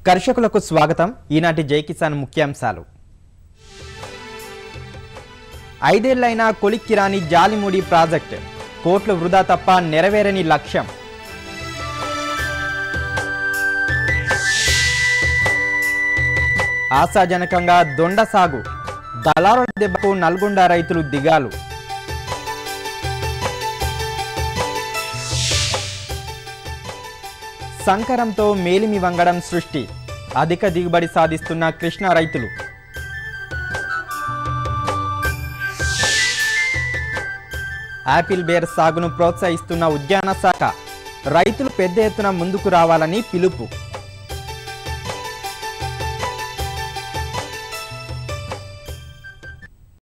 కర్షకులకు స్వాగతం ఈనాటి జై కిసాన్ ముఖ్యాంశాలు ఐదేళ్లైన కొలిక్కిరాని జాలిముడి ప్రాజెక్ట్ కోట్లు వృధా తప్ప నెరవేరని లక్ష్యం ఆశాజనకంగా దొండ సాగు దళారుల దెబ్బకు నల్గొండ రైతులు దిగాలు సంకరంతో మేలిమి వంగడం సృష్టి అధిక దిగుబడి సాధిస్తున్న కృష్ణా రైతులు యాపిల్ బేర్ సాగును ప్రోత్సహిస్తున్న ఉద్యాన శాఖ రైతులు పెద్ద ఎత్తున ముందుకు రావాలని పిలుపు